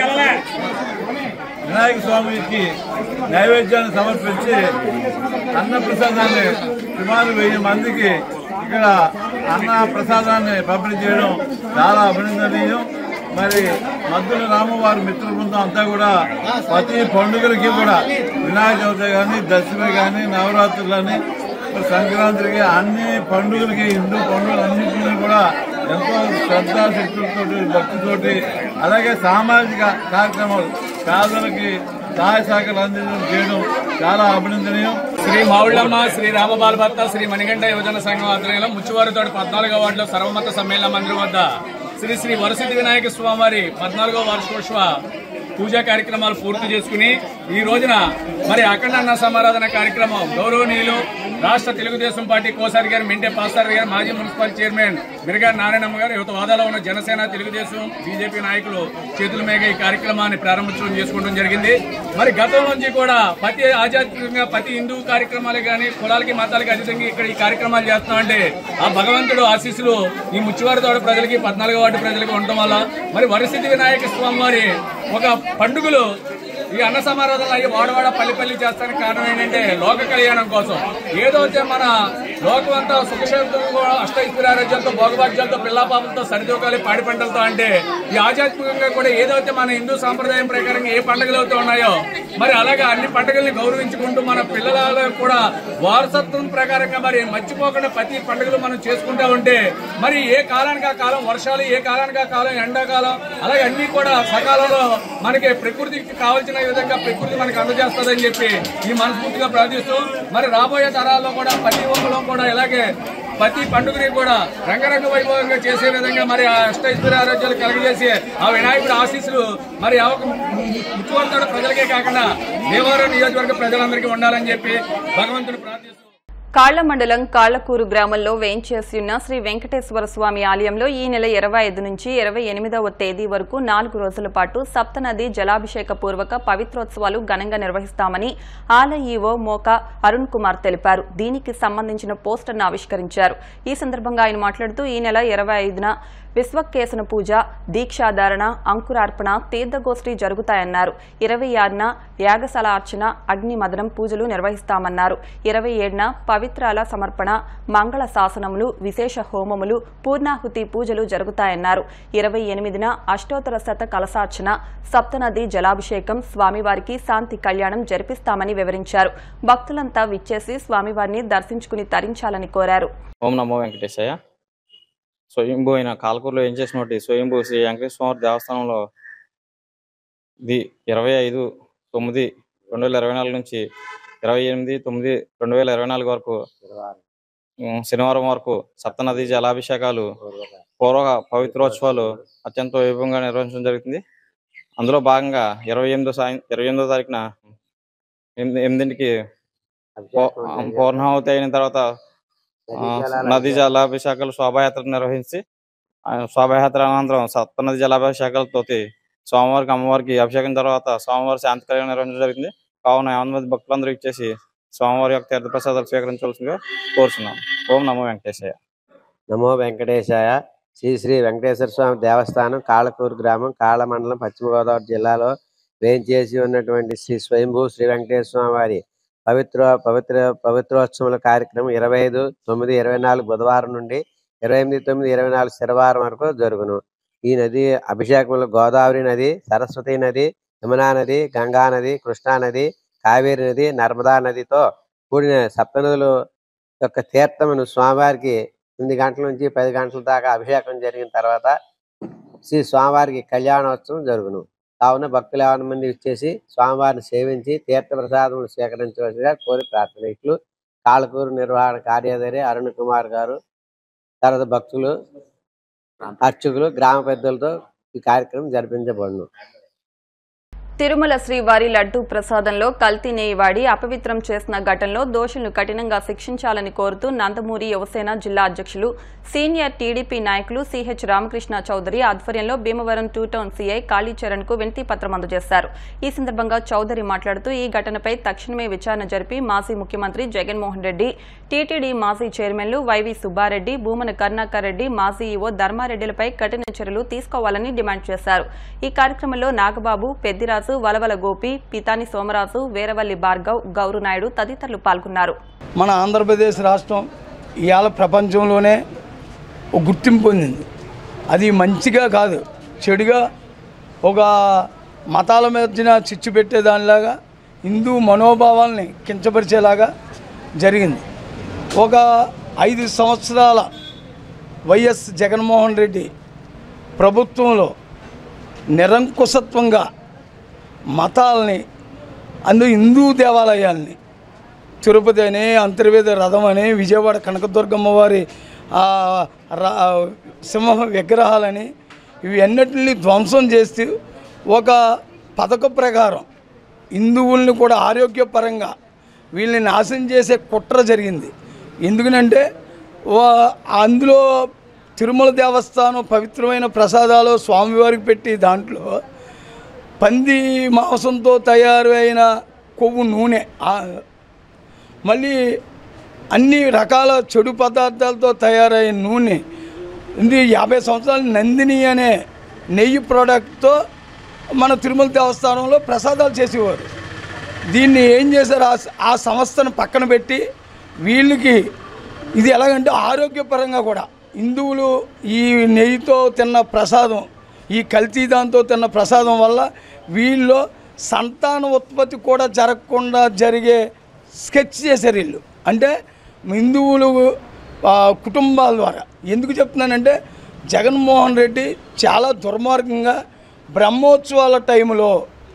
Speaker 11: వినాయక స్వామికి నైవేద్యాన్ని సమర్పించి అన్న ప్రసాదాన్ని సుమారు వెయ్యి మందికి ఇక్కడ అన్న ప్రసాదాన్ని పంపిణీ చేయడం చాలా అభినందనీయం మరి మద్దుల రామవారి మిత్ర బృందం అంతా కూడా ప్రతి పండుగలకి కూడా వినాయక చవితి కానీ దశమి కానీ నవరాత్రులు కానీ సంక్రాంతికి అన్ని పండుగలకి హిందూ పండుగలన్నింటినీ కూడా ఎంతో శ్రద్ధాశక్తులతోటి భక్తితోటి అలాగే సామాజిక కార్యక్రమాలు పేదలకి సహాయ శాఖలు అందించడం చేయడం చాలా అభినందనీయం
Speaker 12: శ్రీ మావుళ్ళమ్మ శ్రీ రామబాల భర్త శ్రీ మణిగంట యువజన సంఘం ఆధ్వర్యంలో ముచ్చువారితోటి పద్నాలుగో వార్డులో సర్వమత సమ్మేళన మందిరం వద్ద శ్రీ శ్రీ వరసిద్ధి వినాయక స్వామివారి పద్నాలుగో వార్షికోత్సవ పూజా కార్యక్రమాలు పూర్తి చేసుకుని ఈ రోజున మరి అఖండ అన్న సమారాధన కార్యక్రమం గౌరవనీయులు రాష్ట్ర తెలుగుదేశం పార్టీ కోసారి గారు మెంటే పాసారి గారు మాజీ మున్సిపల్ చైర్మన్ మిరగా నారాయణమ్మ గారు యువత వాదాలో ఉన్న జనసేన తెలుగుదేశం బీజేపీ నాయకులు చేతుల మీద ఈ కార్యక్రమాన్ని ప్రారంభించడం చేసుకోవడం జరిగింది మరి గతం నుంచి కూడా ప్రతి ఆధ్యాత్మికంగా ప్రతి హిందూ కార్యక్రమాలు కానీ కులాలకి మతాలకి అతీతంగా ఇక్కడ ఈ కార్యక్రమాలు చేస్తున్నామంటే ఆ భగవంతుడు ఆశీస్సులు ఈ ముచ్చివారితోడ ప్రజలకి పద్నాలుగో వార్డు ప్రజలకి ఉండటం వల్ల మరి వరసిద్ధి వినాయక స్వామి వారి ఒక పండుగలు ఈ అన్న సమారాధనలు అయ్యి వాడవాడ పల్లి పల్లి చేస్తానికి కారణం ఏంటంటే లోక కళ్యాణం కోసం ఏదైతే మన లోకం అంతా సుఖశాంతంగా అష్టైశ్వర్యారోగ్యాలతో భోగభాగ్యాలతో పిల్లాపాపలతో సరిదూకాలి పాడి పంటలతో అంటే ఈ ఆధ్యాత్మికంగా కూడా ఏదైతే మన హిందూ సాంప్రదాయం ప్రకారంగా ఏ పండుగలు అయితే ఉన్నాయో మరి అలాగే అన్ని పండుగల్ని గౌరవించుకుంటూ మన పిల్లల కూడా వారసత్వం ప్రకారంగా మరి మర్చిపోకుండా ప్రతి పండుగలు మనం చేసుకుంటా ఉంటే మరి ఏ కాలానికి ఆ కాలం వర్షాలు ఏ కాలానికి ఆ కాలం ఎండాకాలం అలాగే అన్ని కూడా సకాలంలో మనకి ప్రకృతికి కావాల్సిన విధంగా ప్రకృతి మనకి అందజేస్తుందని చెప్పి ఈ మనస్ఫూర్తిగా ప్రార్థిస్తూ మరి రాబోయే తరాల్లో కూడా ప్రతి ఒక్కరు కూడా ఇలాగే ప్రతి పండుగని కూడా రంగరంగ వైభవంగా చేసే విధంగా మరి ఆ అష్టైశ్వర్య ఆరోగ్యాలు కలుగజేసి ఆ వినాయకుడి ఆశీస్సులు మరి ఆ ముఖ్యమంత్రి ప్రజలకే కాకుండా దేవాలయం నియోజకవర్గ ప్రజలందరికీ ఉండాలని చెప్పి భగవంతుని ప్రార్థిస్తూ
Speaker 1: కాళ్ల మండలం కాళ్లకూరు గ్రామంలో వేంచేసి ఉన్న శ్రీ వెంకటేశ్వర స్వామి ఆలయంలో ఈ నెల ఇరవై ఐదు నుంచి ఇరవై ఎనిమిదవ తేదీ వరకు నాలుగు రోజుల పాటు సప్తనది జలాభిషేక పూర్వక పవిత్రోత్సవాలు ఘనంగా నిర్వహిస్తామని ఆలయ ఈవో మోక అరుణ్ కుమార్ తెలిపారు దీనికి సంబంధించిన పోస్టర్ను ఆవిష్కరించారు ఈ సందర్భంగా ఆయన మాట్లాడుతూ ఈ నెల ఇరవై ఐదున విశ్వకేశన పూజ దీక్షాధారణ అంకురార్పణ తీర్థగోష్ఠి జరుగుతాయన్నారు ఇరవై ఆరున యాగశాల అర్చన అగ్ని మదనం పూజలు నిర్వహిస్తామన్నారు ఇరవై ఏడున పవిత్రాల సమర్పణ మంగళ శాసనములు విశేష హోమములు పూర్ణాహుతి పూజలు జరుగుతాయన్నారు ఇరవై ఎనిమిదిన అష్టోత్తర శత కలశార్చన సప్తనది జలాభిషేకం స్వామివారికి శాంతి కళ్యాణం జరిపిస్తామని వివరించారు భక్తులంతా విచ్చేసి స్వామివారిని దర్శించుకుని తరించాలని కోరారు
Speaker 13: ఓం నమో వెంకటేశయ్య స్వయంభూ అయిన కాలకూరులో ఏం చేసినట్టు స్వయంభూ శ్రీ వెంకటేశ్వర స్వామి దేవస్థానంలో ఇది ఇరవై ఐదు తొమ్మిది రెండు వేల ఇరవై నాలుగు నుంచి ఇరవై ఎనిమిది తొమ్మిది రెండు వేల ఇరవై నాలుగు వరకు ఉమ్, శనివారం వరకు సప్తనది జలాభిషేకాలు పూర్వ పవిత్రోత్సవాలు అత్యంత వైభవంగా నిర్వహించడం జరుగుతుంది అందులో భాగంగా ఇరవై ఎనిమిదో సాయం ఇరవై ఎనిమిదో తారీఖున ఎనిమిది ఎనిమిదింటికి పూ- పూర్ణాహుతి అయిన తర్వాత ఆ, నది జలాభిషేకాలు శోభాయాత్ర నిర్వహించి ఆ శోభాయాత్ర అనంతరం సప్తనది జలాభిషేకాలతో స్వామివారికి అమ్మవారికి అభిషేకం తర్వాత స్వామివారి శాంతి కళ్యాణం నిర్వహించడం జరిగింది కావున యాభై మంది భక్తులందరూ ఇచ్చేసి స్వామివారి యొక్క తీర్థప్రసాదాలు స్వీకరించవలసిందిగా కోరుచున్నాం ఓం నమో వెంకటేశయ్య
Speaker 14: నమో వెంకటేశాయ శ్రీ శ్రీ వెంకటేశ్వర స్వామి దేవస్థానం కాళకూరు గ్రామం కాళ్ళ మండలం పశ్చిమ గోదావరి జిల్లాలో వేంచేసి ఉన్నటువంటి శ్రీ స్వయంభూ శ్రీ వెంకటేశ్వర స్వామి వారి పవిత్ర పవిత్ర పవిత్రోత్సవాల కార్యక్రమం ఇరవై ఐదు తొమ్మిది ఇరవై నాలుగు బుధవారం నుండి ఇరవై ఎనిమిది తొమ్మిది ఇరవై నాలుగు శనివారం వరకు జరుగును ఈ నది అభిషేకంలో గోదావరి నది సరస్వతి నది యమునా నది గంగా నది కృష్ణా నది కావేరి నది నర్మదా నదితో కూడిన సప్తనదులు యొక్క తీర్థమును స్వామివారికి ఎనిమిది గంటల నుంచి పది గంటల దాకా అభిషేకం జరిగిన తర్వాత శ్రీ స్వామివారికి కళ్యాణోత్సవం జరుగును కావున భక్తులు యావన మంది ఇచ్చేసి స్వామివారిని సేవించి తీర్థ ప్రసాదములు స్వీకరించవలసిగా కోరి ప్రార్థన ఇట్లు కాళకూరు నిర్వహణ కార్యదర్శి అరుణ్ కుమార్ గారు తర్వాత భక్తులు అర్చకులు గ్రామ పెద్దలతో ఈ కార్యక్రమం జరిపించబడును
Speaker 1: తిరుమల శ్రీవారి లడ్డూ ప్రసాదంలో కల్తీ నెయ్యి వాడి అపవిత్రం చేసిన ఘటనలో దోషులను కఠినంగా శిక్షించాలని కోరుతూ నందమూరి యువసేన జిల్లా అధ్యక్షులు సీనియర్ టీడీపీ నాయకులు సిహెచ్ రామకృష్ణ చౌదరి ఆధ్వర్యంలో Bhimavaram two town CI Kalicharan కు వినతి పత్రం అందజేశారు ఈ సందర్భంగా చౌదరి మాట్లాడుతూ ఈ ఘటనపై తక్షణమే విచారణ జరిపి మాజీ ముఖ్యమంత్రి జగన్మోహన్ రెడ్డి టీటీడీ మాజీ చైర్మన్లు వైవి సుబ్బారెడ్డి భూమన కరుణాకర్ రెడ్డి మాజీ ఈవో ధర్మారెడ్డిలపై కఠిన చర్యలు తీసుకోవాలని డిమాండ్ చేశారు ఈ కార్యక్రమంలో నాగబాబు పెద్దిరాజు వలవల గోపి పితాని సోమరాజు వీరవల్లి భార్గవ్ గౌరు నాయుడు తదితరులు పాల్గొన్నారు
Speaker 15: మన ఆంధ్రప్రదేశ్ రాష్ట్రం ఇవాళ ప్రపంచంలోనే ఒక గుర్తింపు పొందింది అది మంచిగా కాదు చెడుగా ఒక మతాల మధ్యన చిచ్చు పెట్టేదానిలాగా హిందూ మనోభావాల్ని కించపరిచేలాగా జరిగింది ఒక ఐదు సంవత్సరాల వైఎస్ జగన్మోహన్ రెడ్డి ప్రభుత్వంలో నిరంకుశత్వంగా మతాలని అందు హిందూ దేవాలయాల్ని తిరుపతి అని అంతర్వేద రథం అని విజయవాడ కనకదుర్గమ్మ వారి ఆ, రా- సింహ విగ్రహాలని ఇవి అన్నిటిని ధ్వంసం చేస్తూ ఒక పథక ప్రకారం హిందువుల్ని కూడా ఆరోగ్యపరంగా వీళ్ళని నాశనం చేసే కుట్ర జరిగింది ఎందుకనంటే వా- అందులో తిరుమల దేవస్థానం పవిత్రమైన ప్రసాదాలు స్వామివారికి పెట్టి దాంట్లో పంది మాంసంతో తయారు అయిన కొవ్వు నూనె ఆ- మళ్ళీ అన్ని రకాల చెడు పదార్థాలతో తయారైన నూనె ఇది యాభై సంవత్సరాల నందిని అనే నెయ్యి ప్రోడక్ట్తో మన తిరుమల దేవస్థానంలో ప్రసాదాలు చేసేవారు దీన్ని ఏం చేశారు ఆ ఆ సంస్థను పక్కన పెట్టి వీళ్ళకి ఇది ఎలాగంటే ఆరోగ్యపరంగా కూడా హిందువులు ఈ నెయ్యితో తిన్న ప్రసాదం ఈ కల్తీ దాంతో తిన్న ప్రసాదం వల్ల వీళ్ళు సంతాన ఉత్పత్తి కూడా జరగకుండా జరిగే స్కెచ్ చేశారు వీళ్ళు అంటే హిందువులు ఆ, కుటుంబాల ద్వారా ఎందుకు చెప్తున్నానంటే జగన్మోహన్ రెడ్డి చాలా దుర్మార్గంగా బ్రహ్మోత్సవాల టైంలో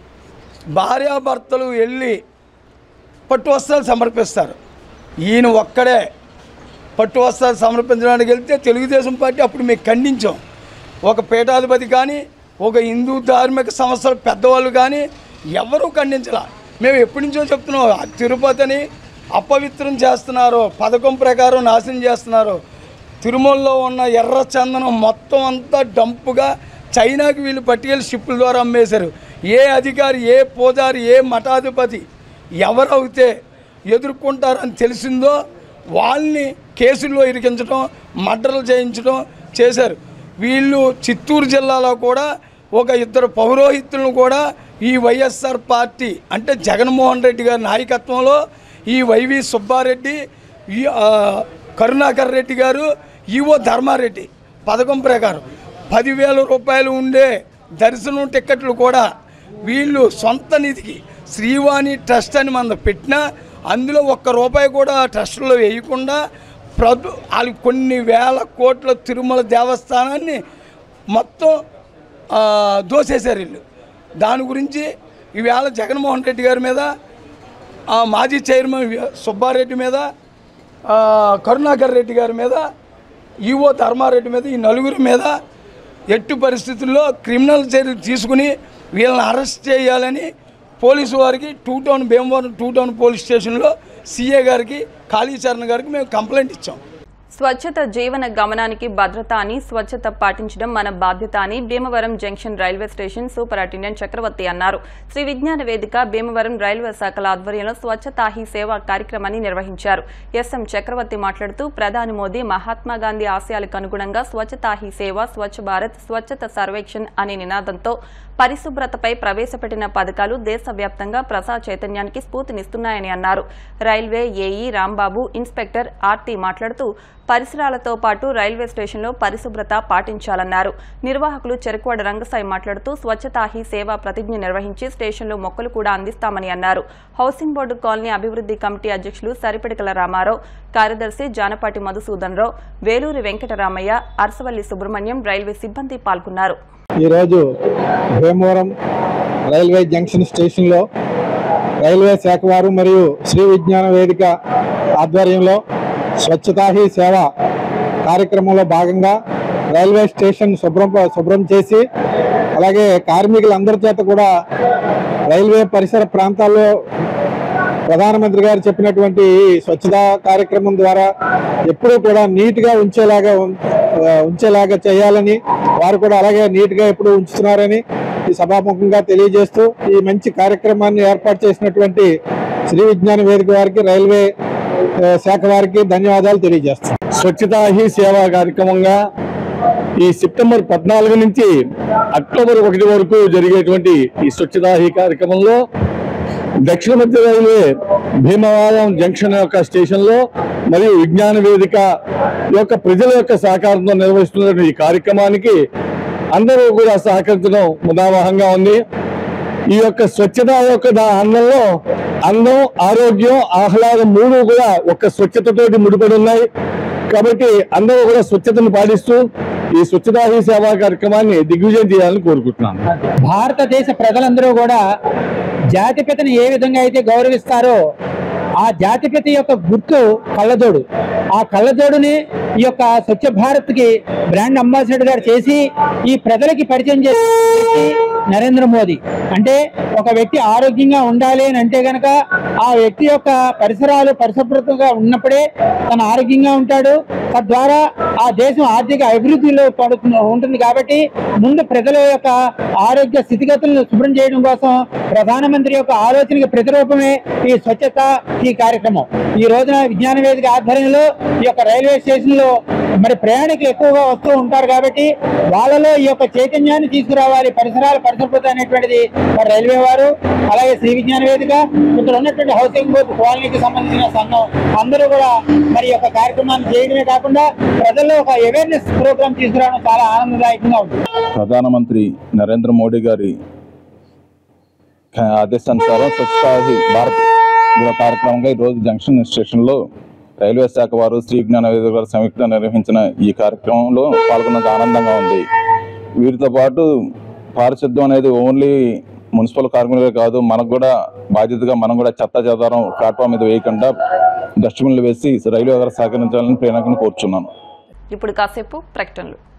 Speaker 15: భార్యాభర్తలు వెళ్ళి పట్టు వస్త్రాలు సమర్పిస్తారు ఈయన ఒక్కడే పట్టు వస్త్రాలు సమర్పించడానికి వెళ్తే తెలుగుదేశం పార్టీ అప్పుడు మేము ఖండించాం ఒక పీఠాధిపతి కానీ ఒక హిందూ ధార్మిక సంస్థల పెద్దవాళ్ళు కానీ ఎవరూ ఖండించలా మేము ఎప్పటి నుంచో చెప్తున్నాం ఆ తిరుపతిని అపవిత్రం చేస్తున్నారు పథకం ప్రకారం నాశనం చేస్తున్నారు తిరుమలలో ఉన్న ఎర్ర చందనం మొత్తం అంతా డంపుగా చైనాకి వీళ్ళు పట్టుకెళ్ళి షిప్పుల ద్వారా అమ్మేశారు ఏ అధికారి ఏ పూజారి ఏ మఠాధిపతి ఎవరైతే ఎదుర్కొంటారని తెలిసిందో వాళ్ళని కేసుల్లో ఇరికించడం మర్డర్లు చేయించడం చేశారు వీళ్ళు చిత్తూరు జిల్లాలో కూడా ఒక ఇద్దరు పౌరోహిత్యులను కూడా ఈ వైఎస్ఆర్ పార్టీ అంటే జగన్మోహన్ రెడ్డి గారి నాయకత్వంలో ఈ వైవి సుబ్బారెడ్డి ఈ ఆ, కరుణాకర్ రెడ్డి గారు ఈవో ధర్మారెడ్డి పథకం ప్రకారం పదివేల రూపాయలు ఉండే దర్శనం టిక్కెట్లు కూడా వీళ్ళు సొంత నిధికి శ్రీవాణి ట్రస్ట్ అని మన పెట్టినా అందులో ఒక్క రూపాయి కూడా ట్రస్ట్లో వేయకుండా ప్రభు వాళ్ళు కొన్ని వేల కోట్ల తిరుమల దేవస్థానాన్ని మొత్తం ఆ, దోసేశారు వీళ్ళు దాని గురించి ఈవేళ జగన్మోహన్ రెడ్డి గారి మీద ఆ, మాజీ చైర్మన్ వి- సుబ్బారెడ్డి మీద ఆ, కరుణాకర్ రెడ్డి గారి మీద ఈవో ధర్మారెడ్డి మీద ఈ నలుగురి మీద ఎట్టి పరిస్థితుల్లో క్రిమినల్ చర్యలు తీసుకుని వీళ్ళని అరెస్ట్ చేయాలని పోలీసు వారికి two town Bhimavaram two town police స్టేషన్లో సీఏ గారికి కాళీచరణ్ గారికి మేము కంప్లైంట్ ఇచ్చాం
Speaker 1: స్వచ్ఛత జీవన గమనానికి భద్రత అని స్వచ్ఛత పాటించడం మన బాధ్యత అని Bhimavaram junction railway station superintendent Chakravarthi అన్నారు శ్రీ విజ్ఞాన వేదిక భీమవరం రైల్వే శాఖల ఆధ్వర్యంలో స్వచ్ఛతా హీ సేవా కార్యక్రమాన్ని నిర్వహించారు ఎస్ఎం చక్రవర్తి మాట్లాడుతూ ప్రధాని మోదీ మహాత్మా గాంధీ ఆశయాలకు అనుగుణంగా స్వచ్ఛతా హీ సేవ స్వచ్ఛ భారత్ స్వచ్ఛత సర్వేక్షణ్ అనే నినాదంతో పరిశుభ్రతపై ప్రవేశపెట్టిన పథకాలు దేశవ్యాప్తంగా ప్రజా చైతన్యానికి స్ఫూర్తినిస్తున్నాయని అన్నారు రైల్వే ఏఈ రాంబాబు ఇన్స్పెక్టర్ ఆర్టీ మాట్లాడుతూ పరిసరాలతో పాటు రైల్వే స్టేషన్లో పరిశుభ్రత పాటించాలన్నారు నిర్వాహకులు చెరుకువాడ రంగసాయి మాట్లాడుతూ స్వచ్ఛతా హీ సేవా ప్రతిజ్ఞ నిర్వహించి స్టేషన్లో మొక్కలు కూడా అందిస్తామని అన్నారు హౌసింగ్ బోర్డు కాలనీ అభివృద్ధి కమిటీ అధ్యక్షులు సరిపిడకల రామారావు కార్యదర్శి జానపాటి మధుసూదన్ రావు వేలూరి వెంకటరామయ్య అరసవల్లి సుబ్రహ్మణ్యం రైల్వే సిబ్బంది పాల్గొన్నారు
Speaker 16: ఈరోజు భీమవరం రైల్వే జంక్షన్ స్టేషన్లో రైల్వే శాఖ వారు మరియు శ్రీ విజ్ఞాన వేదిక ఆధ్వర్యంలో స్వచ్ఛతా హీ సేవ కార్యక్రమంలో భాగంగా రైల్వే స్టేషన్ శుభ్రం శుభ్రం చేసి అలాగే కార్మికులందరి చేత కూడా రైల్వే పరిసర ప్రాంతాల్లో ప్రధానమంత్రి గారు చెప్పినటువంటి ఈ స్వచ్ఛతా కార్యక్రమం ద్వారా ఎప్పుడూ కూడా నీట్గా ఉంచేలాగా ఉం- ఆ, ఉంచేలాగా చేయాలని వారు కూడా అలాగే నీట్గా ఎప్పుడు ఉంచుతున్నారని ఈ సభాముఖంగా తెలియజేస్తూ ఈ మంచి కార్యక్రమాన్ని ఏర్పాటు చేసినటువంటి శ్రీ విజ్ఞాన వేదిక వారికి రైల్వే ఆ, శాఖ వారికి ధన్యవాదాలు తెలియజేస్తాం
Speaker 6: స్వచ్ఛతా హీ సేవా కార్యక్రమంగా ఈ సెప్టెంబర్ పద్నాలుగు నుంచి అక్టోబర్ ఒకటి వరకు జరిగేటువంటి ఈ స్వచ్ఛతా హీ కార్యక్రమంలో దక్షిణ మధ్య రైల్వే భీమవరం జంక్షన్ యొక్క స్టేషన్లో మరియు విజ్ఞాన వేదిక యొక్క ప్రజల యొక్క సహకారంతో నిర్వహిస్తున్న ఈ కార్యక్రమానికి అందరూ కూడా సహకరించడం ముదావహంగా ఉంది ఈ యొక్క స్వచ్ఛత యొక్క దా- అందంలో అందం ఆరోగ్యం ఆహ్లాదం మూడు కూడా ఒక స్వచ్ఛతతోటి ముడిపడి ఉన్నాయి కాబట్టి అందరూ కూడా స్వచ్ఛతను పాటిస్తూ ఈ స్వచ్ఛతా హీ సేవా కార్యక్రమాన్ని దిగ్విజయం చేయాలని కోరుకుంటున్నాను
Speaker 17: భారతదేశ ప్రజలందరూ కూడా జాతిపితని ఏ విధంగా అయితే గౌరవిస్తారో ఆ జాతిపిత యొక్క గుర్తు కళ్ళజోడు ఆ కళ్ళజోడుని ఈ యొక్క స్వచ్ఛ భారత్ కి బ్రాండ్ అంబాసిడర్ గారు చేసి ఈ ప్రజలకి పరిచయం చేసే వ్యక్తి నరేంద్ర మోదీ అంటే ఒక వ్యక్తి ఆరోగ్యంగా ఉండాలి అని అంటే గనక ఆ వ్యక్తి యొక్క పరిసరాలు పరిశుభ్రతగా ఉన్నప్పుడే తను ఆరోగ్యంగా ఉంటాడు తద్వారా ఆ దేశం ఆర్థిక అభివృద్ధిలో పడుతుంది ఉంటుంది కాబట్టి ముందు ప్రజల యొక్క ఆరోగ్య స్థితిగతులను శుభ్రం చేయడం కోసం ప్రధానమంత్రి యొక్క ఆలోచనకి ప్రతిరూపమే ఈ స్వచ్ఛత ఈ కార్యక్రమం ఈ రోజున విజ్ఞాన వేదిక ఆధ్వర్యంలో ఈ యొక్క రైల్వే స్టేషన్ లో మరి ప్రయాణికులు ఎక్కువగా వస్తూ ఉంటారు కాబట్టి వాళ్ళలో ఈ యొక్క చైతన్యాన్ని తీసుకురావాలి పరిసరాల పరిశుభ్రత అనేటువంటిది మరి రైల్వే వారు అలాగే శ్రీ విజ్ఞాన వేదిక ఇక్కడ ఉన్నటువంటి హౌసింగ్ బోర్డు కాలనీకి సంబంధించిన సంఘం అందరూ కూడా మరి ఈ యొక్క కార్యక్రమాన్ని చేయడమే కాకుండా ప్రజల్లో ఒక అవేర్నెస్ ప్రోగ్రామ్ తీసుకురావడం చాలా ఆనందదాయకంగా ఉంది
Speaker 18: ప్రధానమంత్రి నరేంద్ర మోడీ గారి క- ఆదేశానుసారం స్వచ్ఛతా హీ భారత్ ఇదో కార్యక్రమంగా ఈరోజు జంక్షన్ స్టేషన్లో రైల్వే శాఖ వారు శ్రీ విజ్ఞాన వేదిక వారు సంయుక్తంగా నిర్వహించిన ఈ కార్యక్రమంలో పాల్గొన్నందుకు ఆనందంగా ఉంది వీటితో పాటు పారిశుద్ధ్యం అనేది ఓన్లీ మున్సిపల్ కార్మికులే కాదు మనకు కూడా బాధ్యతగా మనం కూడా చెత్త చెదారం ప్లాట్ఫామ్ మీద వేయకుండా డస్ట్బిన్లు వేసి రైల్వే వారు సహకరించాలని ప్రేరణను కోరుచున్నాను
Speaker 1: ఇప్పుడు కాసేపు ప్రకటనలు